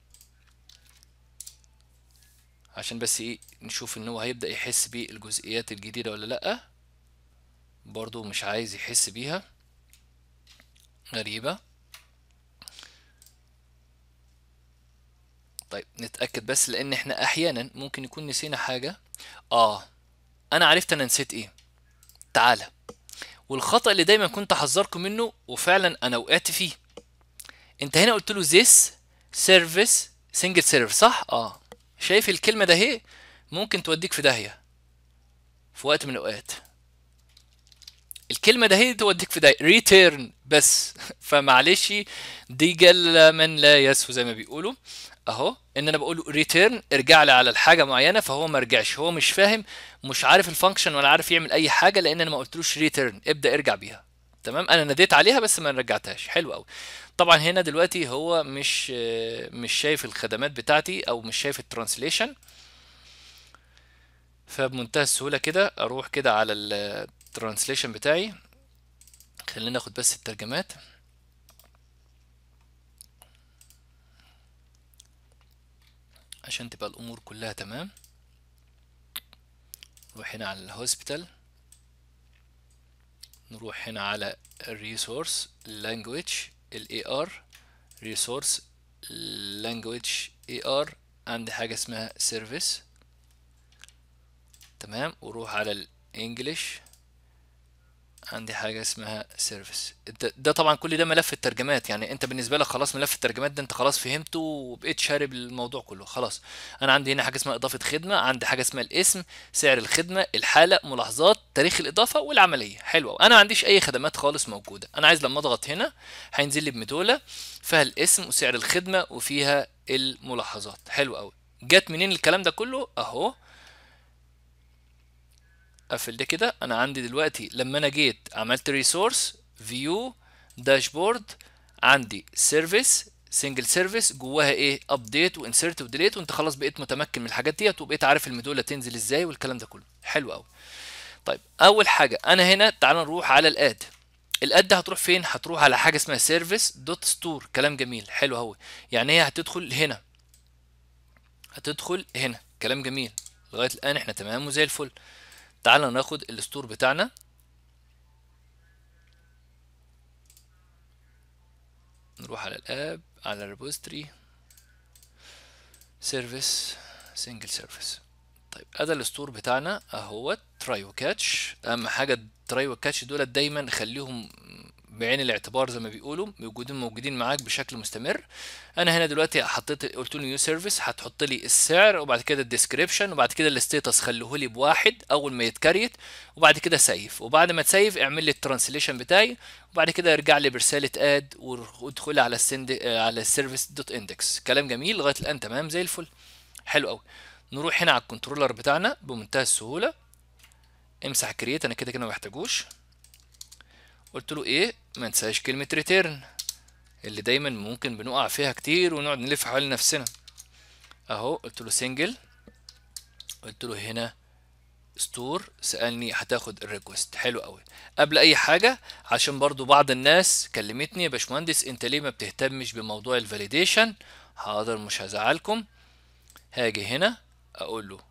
A: عشان بس ايه نشوف ان هو هيبدأ يحس بالجزئيات الجديدة ولا لأ برضو مش عايز يحس بيها غريبة طيب نتأكد بس لأن احنا أحيانا ممكن يكون نسينا حاجة آه أنا عرفت أنا نسيت إيه تعالى والخطأ اللي دايما كنت أحذركم منه وفعلا أنا وقعت فيه أنت هنا قلت له this service single server صح؟ آه شايف الكلمة ده هي ممكن توديك في داهية في وقت من الأوقات الكلمة ده هي توديك في داهية ريتيرن بس فمعلش دي جل من لا يسهو زي ما بيقولوا اهو ان انا بقول ريتيرن ارجع لي على الحاجه معينه فهو ما رجعش هو مش فاهم مش عارف الفانكشن ولا عارف يعمل اي حاجه لان انا ما قلتلوش ريتيرن ابدا ارجع بيها تمام انا ناديت عليها بس ما رجعتهاش حلو قوي طبعا هنا دلوقتي هو مش مش شايف الخدمات بتاعتي او مش شايف الترانسليشن فبمنتهى السهوله كده اروح كده على الترانسليشن بتاعي خلينا ناخد بس الترجمات عشان تبقى الامور كلها تمام نروح هنا على الهوسبيتال نروح هنا على الريسورس لانجويج الاي ار ريسورس لانجويج اي ار عندي حاجه اسمها سيرفيس تمام وروح على الانجليش عندي حاجه اسمها سيرفيس ده, ده طبعا كل ده ملف الترجمات يعني انت بالنسبه لك خلاص ملف الترجمات ده انت خلاص فهمته وبقيت شارب الموضوع كله خلاص انا عندي هنا حاجه اسمها اضافه خدمه عندي حاجه اسمها الاسم سعر الخدمه الحاله ملاحظات تاريخ الاضافه والعمليه حلوه انا ما عنديش اي خدمات خالص موجوده انا عايز لما اضغط هنا هينزل لي بمدوله فيها الاسم وسعر الخدمه وفيها الملاحظات حلو قوي جت منين الكلام ده كله اهو اقفل ده كده انا عندي دلوقتي لما انا جيت عملت ريسورس فيو داشبورد عندي سيرفيس سنجل سيرفيس جواها ايه ابديت وانسرت وديليت وانت خلاص بقيت متمكن من الحاجات ديت وبقيت عارف المدوله تنزل ازاي والكلام ده كله حلو قوي طيب اول حاجه انا هنا تعال نروح على الاد الاد ده هتروح فين هتروح على حاجه اسمها سيرفيس دوت ستور كلام جميل حلو قوي يعني هي هتدخل هنا هتدخل هنا كلام جميل لغايه الان احنا تمام وزي الفل تعالى ناخد الستور بتاعنا نروح على الاب على الريبوستري سيرفيس سنجل سيرفيس طيب ادي الستور بتاعنا اهوت تراي وكاتش اهم حاجه تراي وكاتش دول دايما خليهم بعين الاعتبار زي ما بيقولوا موجودين موجودين معاك بشكل مستمر انا هنا دلوقتي حطيت قلت له نيو سيرفيس هتحط لي السعر وبعد كده الديسكريبشن وبعد كده الستيتس خليه لي بواحد اول ما يتكريت وبعد كده سيف وبعد ما تسيف اعمل لي الترانسليشن بتاعي وبعد كده ارجع لي برساله اد وادخل على السند على السيرفيس دوت اندكس كلام جميل لغايه الان تمام زي الفل حلو قوي نروح هنا على الكنترولر بتاعنا بمنتهى السهوله امسح كرييت انا كده كده ما محتاجوش قلت له ايه ما ننساش كلمه ريتيرن اللي دايما ممكن بنقع فيها كتير ونقعد نلف حوالين نفسنا اهو قلت له سنجل قلت له هنا ستور سألني هتاخد الريكوست حلو قوي قبل اي حاجة عشان برضو بعض الناس كلمتني يا باشمهندس انت ليه ما بتهتمش بموضوع الفاليديشن حاضر مش هزعلكم هاجي هنا اقول له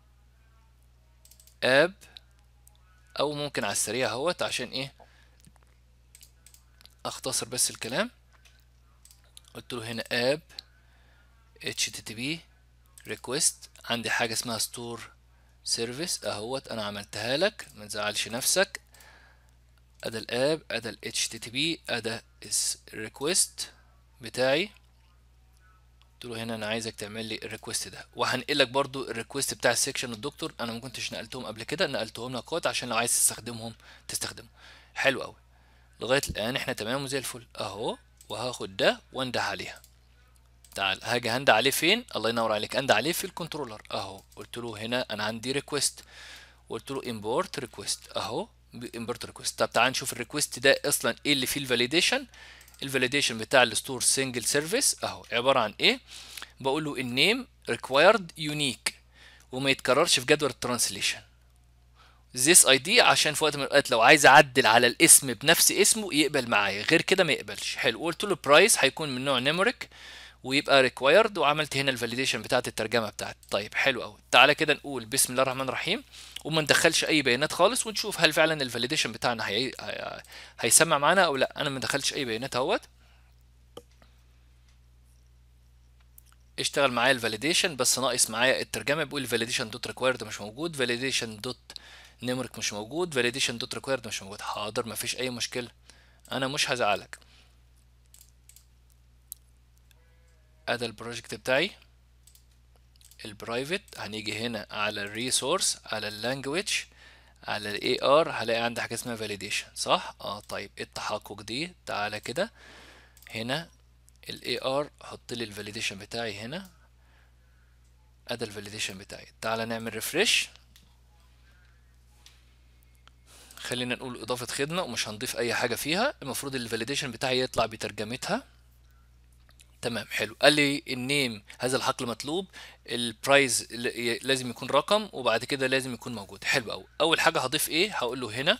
A: اب او ممكن على السريع اهوت عشان ايه اختصر بس الكلام قلت له هنا اب http request عندي حاجة اسمها store service اهوت انا عملتها لك ما تزعلش نفسك ادا الاب ادا ال http ادا الريكوست بتاعي قلت له هنا انا عايزك تعمل لي الريكوست ده وهنقلك برضو الريكوست بتاع السكشن الدكتور انا ما كنتش نقلتهم قبل كده نقلتهم لك اهوت عشان لو عايز تستخدمهم تستخدمهم حلو قوي لغايه الان احنا تمام وزي الفل اهو وهاخد ده وانده عليها تعال هاجي هند عليه فين الله ينور عليك اند عليه في الكنترولر اهو قلت له هنا انا عندي ريكوست قلت له امبورت ريكوست اهو امبورت ريكوست طب تعال نشوف الريكوست ده اصلا ايه اللي فيه الفاليديشن الفاليديشن بتاع الستور سنجل سيرفيس اهو عباره عن ايه بقول له النيم ريكوايرد يونيك وما يتكررش في جدول الترانسليشن this ID عشان في وقت من الاوقات لو عايز اعدل على الاسم بنفس اسمه يقبل معايا غير كده ما يقبلش حلو قلت له برايس هيكون من نوع نيموريك ويبقى ريكوايرد وعملت هنا الفاليديشن بتاعت الترجمه بتاعتي طيب حلو قوي تعالى كده نقول بسم الله الرحمن الرحيم وما ندخلش اي بيانات خالص ونشوف هل فعلا الفاليديشن بتاعنا هي... هي... هيسمع معانا او لا انا ما دخلتش اي بيانات اهوت اشتغل معايا الفاليديشن بس ناقص معايا الترجمه بيقول فاليديشن دوت ريكوايرد مش موجود فاليديشن دوت نيمورك مش موجود فاليديشن دوت ريكوايرد مش موجود حاضر مفيش اي مشكله انا مش هزعلك ادي البروجكت بتاعي البرايفت هنيجي هنا على الريسورس على اللانجوج على الاي ار هلاقي عندي حاجه اسمها فاليديشن صح اه طيب التحقق دي تعالى كده هنا الاي ار حط لي الفاليديشن بتاعي هنا ادي الفاليديشن بتاعي تعالى نعمل ريفرش خلينا نقول اضافه خدمه ومش هنضيف اي حاجه فيها المفروض الفاليديشن بتاعي يطلع بترجمتها تمام حلو قال لي النيم هذا الحقل مطلوب البرايز لازم يكون رقم وبعد كده لازم يكون موجود حلو قوي اول حاجه هضيف ايه هقول له هنا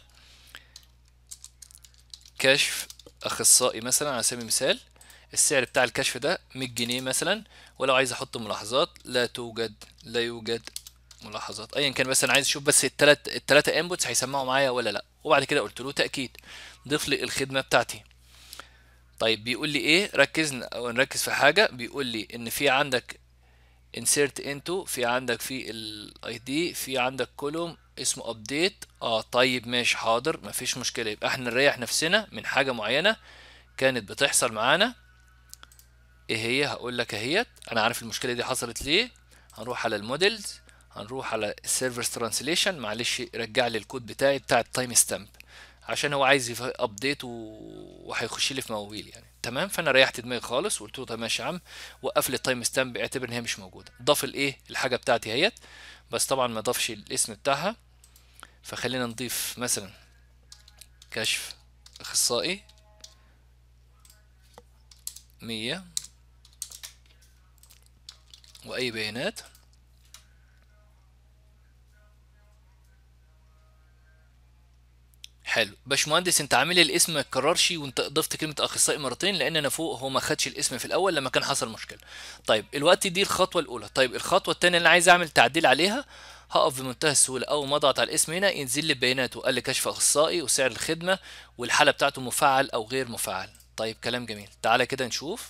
A: كشف اخصائي مثلا على سبيل المثال السعر بتاع الكشف ده 100 جنيه مثلا ولو عايز احط ملاحظات لا توجد لا يوجد ملاحظات ايا كان بس انا عايز اشوف بس الثلاث الثلاثه انبوتس هيسمعوا معايا ولا لا وبعد كده قلت له تاكيد ضيف لي الخدمه بتاعتي طيب بيقول لي ايه ركزنا او نركز في حاجه بيقول لي ان في عندك insert into في عندك في الاي دي في عندك كولوم اسمه update اه طيب ماشي حاضر مفيش مشكله يبقى احنا نريح نفسنا من حاجه معينه كانت بتحصل معانا ايه هي هقول لك اهيت انا عارف المشكله دي حصلت ليه هنروح على المودلز هنروح على السيرفرز ترانسليشن معلش رجع لي الكود بتاعي بتاع التايم ستامب عشان هو عايز ابديت وهيخش لي في مواويل يعني تمام فانا ريحت دماغي خالص وقلت له طب ماشي يا عم وقف لي التايم ستامب اعتبر ان هي مش موجوده ضاف الايه الحاجه بتاعتي اهيت بس طبعا ما ضافش الاسم بتاعها فخلينا نضيف مثلا كشف اخصائي مية واي بيانات حلو باشمهندس انت عامل الاسم ما يتكررش وانت ضفت كلمه اخصائي مرتين لان انا فوق هو ما خدش الاسم في الاول لما كان حصل مشكله طيب الوقت دي الخطوه الاولى طيب الخطوه الثانيه اللي عايز اعمل تعديل عليها هقف بمنتهى السهوله اول ما اضغط على الاسم هنا ينزل لي بياناته قال لي كشف اخصائي وسعر الخدمه والحاله بتاعته مفعل او غير مفعل طيب كلام جميل تعالى كده نشوف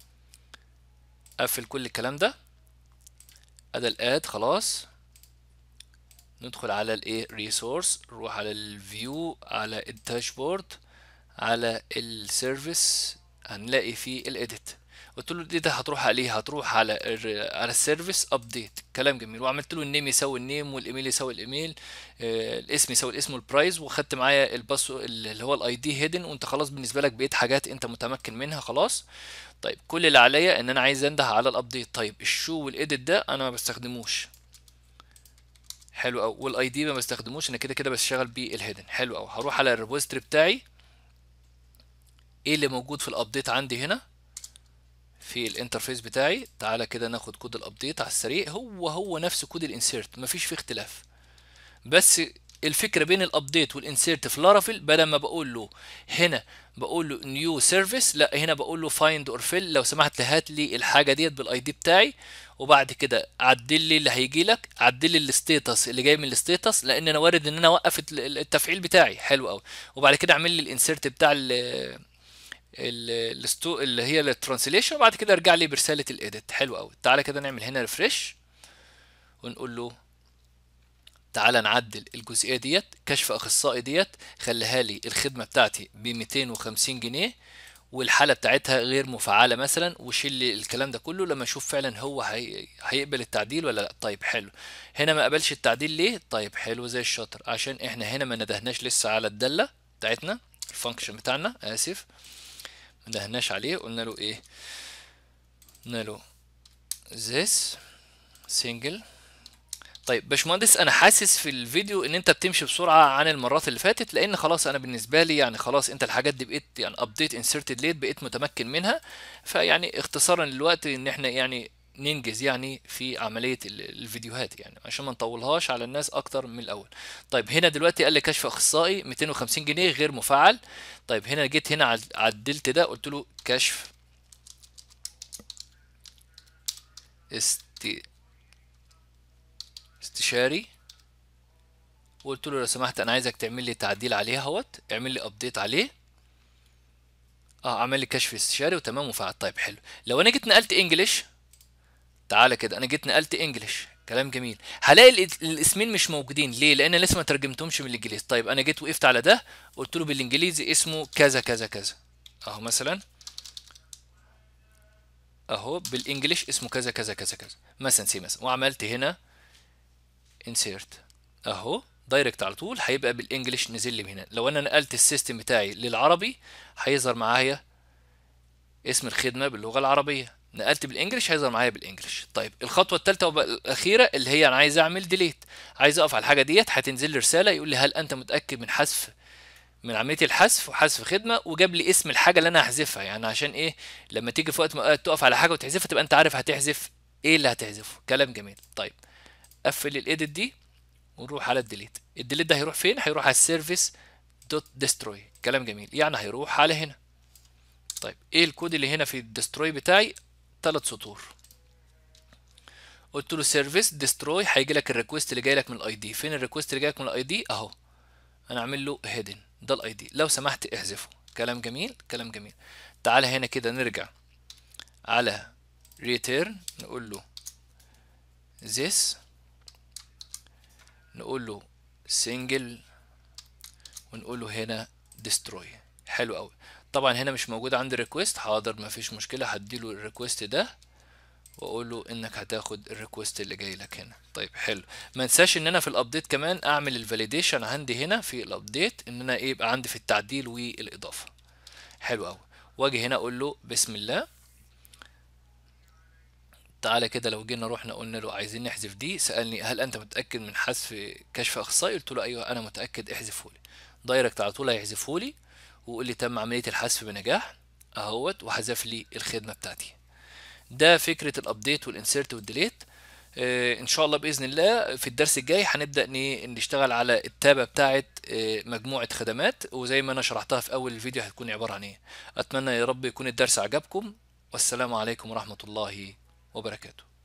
A: اقفل كل الكلام ده ادي الاد خلاص ندخل على الايه ريسورس نروح على الفيو على الداشبورد على السيرفيس هنلاقي فيه الايديت قلت له ده هتروح عليه هتروح على على السيرفيس ابديت كلام جميل وعملت له النيم يساوي النيم والايميل يساوي الايميل آه الاسم يساوي الاسم والبرايز وخدت معايا الباس اللي هو الاي دي هيدن وانت خلاص بالنسبه لك بقيت حاجات انت متمكن منها خلاص طيب كل اللي عليا ان انا عايز انده على الابديت طيب الشو والايديت ده انا ما بستخدموش حلو قوي والاي دي ما بستخدموش انا كده كده بشتغل بيه الهيدن حلو قوي هروح على الريبوزيتوري بتاعي ايه اللي موجود في الابديت عندي هنا في الانترفيس بتاعي تعالى كده ناخد كود الابديت على السريع هو هو نفس كود الانسيرت مفيش فيه اختلاف بس الفكره بين الابديت والانسيرت في لارافيل بدل ما بقول له هنا بقول له نيو سيرفيس لا هنا بقول له فايند اور فيل لو سمحت هات لي الحاجه ديت بالاي دي بتاعي وبعد كده عدل لي اللي هيجي لك عدل لي الستيتس اللي جاي من الستيتس لان انا وارد ان انا اوقف التفعيل بتاعي حلو قوي وبعد كده اعمل لي الانسيرت بتاع ال الستو اللي هي الترانسليشن وبعد كده ارجع لي برساله الايديت حلو قوي تعالى كده نعمل هنا ريفرش ونقول له تعالى نعدل الجزئيه ديت كشف اخصائي ديت خليها لي الخدمه بتاعتي ب 250 جنيه والحاله بتاعتها غير مفعله مثلا وشيل لي الكلام ده كله لما اشوف فعلا هو هي... هيقبل التعديل ولا لا طيب حلو هنا ما قبلش التعديل ليه طيب حلو زي الشاطر عشان احنا هنا ما ندهناش لسه على الداله بتاعتنا الفانكشن بتاعنا اسف ما ندهناش عليه قلنا له ايه قلنا له this single طيب باشمهندس انا حاسس في الفيديو ان انت بتمشي بسرعه عن المرات اللي فاتت لان خلاص انا بالنسبه لي يعني خلاص انت الحاجات دي بقيت يعني ابديت انسرتد ليت بقيت متمكن منها فيعني اختصارا للوقت ان احنا يعني ننجز يعني في عمليه الفيديوهات يعني عشان ما نطولهاش على الناس اكتر من الاول طيب هنا دلوقتي قال لي كشف اخصائي 250 جنيه غير مفعل طيب هنا جيت هنا عدلت ده قلت له كشف استي استشاري وقلت له لو سمحت انا عايزك تعمل لي تعديل عليه اهوت اعمل لي ابديت عليه اه عمل لي كشف استشاري وتمام وفعل طيب حلو لو انا جيت نقلت انجلش تعالى كده انا جيت نقلت انجلش كلام جميل هلاقي الاسمين مش موجودين ليه لان انا لسه ما ترجمتهمش من الانجليزي طيب انا جيت وقفت على ده قلت له بالانجليزي اسمه كذا كذا كذا اهو مثلا اهو بالانجلش اسمه كذا كذا كذا كذا مثلا سي مثلا وعملت هنا insert اهو دايركت على طول هيبقى بالانجلش نزل لي هنا لو انا نقلت السيستم بتاعي للعربي هيظهر معايا اسم الخدمه باللغه العربيه نقلت بالانجلش هيظهر معايا بالانجلش طيب الخطوه الثالثه والاخيره اللي هي انا عايز اعمل ديليت عايز اقف على الحاجه ديت هتنزل لي رساله يقول لي هل انت متاكد من حذف من عمليه الحذف وحذف خدمه وجاب لي اسم الحاجه اللي انا هحذفها يعني عشان ايه لما تيجي في وقت ما تقف على حاجه وتحذفها تبقى انت عارف هتحذف ايه اللي هتحذفه كلام جميل طيب قفل الايديت دي ونروح على الديليت الديليت ده هيروح فين هيروح على السيرفيس دوت ديستروي كلام جميل يعني هيروح على هنا طيب ايه الكود اللي هنا في الديستروي بتاعي ثلاث سطور قلت له سيرفيس ديستروي هيجي لك الريكوست اللي جاي لك من الاي دي فين الريكوست اللي جاي لك من الاي دي اهو انا اعمل له هيدن ده الاي دي لو سمحت احذفه كلام جميل كلام جميل تعالى هنا كده نرجع على ريتيرن نقول له this نقول له single ونقول له هنا destroy حلو قوي طبعا هنا مش موجود عندي ريكوست حاضر مفيش مشكله هديله الريكوست ده واقول له انك هتاخد الريكوست اللي جاي لك هنا طيب حلو ما انساش ان انا في الابديت كمان اعمل الفاليديشن عندي هنا في الابديت ان انا ايه يبقى عندي في التعديل والاضافه حلو قوي واجي هنا اقول له بسم الله تعالى كده لو جينا رحنا قلنا له عايزين نحذف دي سالني هل انت متاكد من حذف كشف اخصائي قلت له ايوه انا متاكد احذفه لي دايركت على طول هيحذفه لي ويقول لي تم عمليه الحذف بنجاح اهوت وحذف لي الخدمه بتاعتي ده فكره الابديت والانسيرت والديليت آه ان شاء الله باذن الله في الدرس الجاي هنبدا نشتغل على التابه بتاعه آه مجموعه خدمات وزي ما انا شرحتها في اول الفيديو هتكون عباره عن ايه اتمنى يا رب يكون الدرس عجبكم والسلام عليكم ورحمه الله وبركاته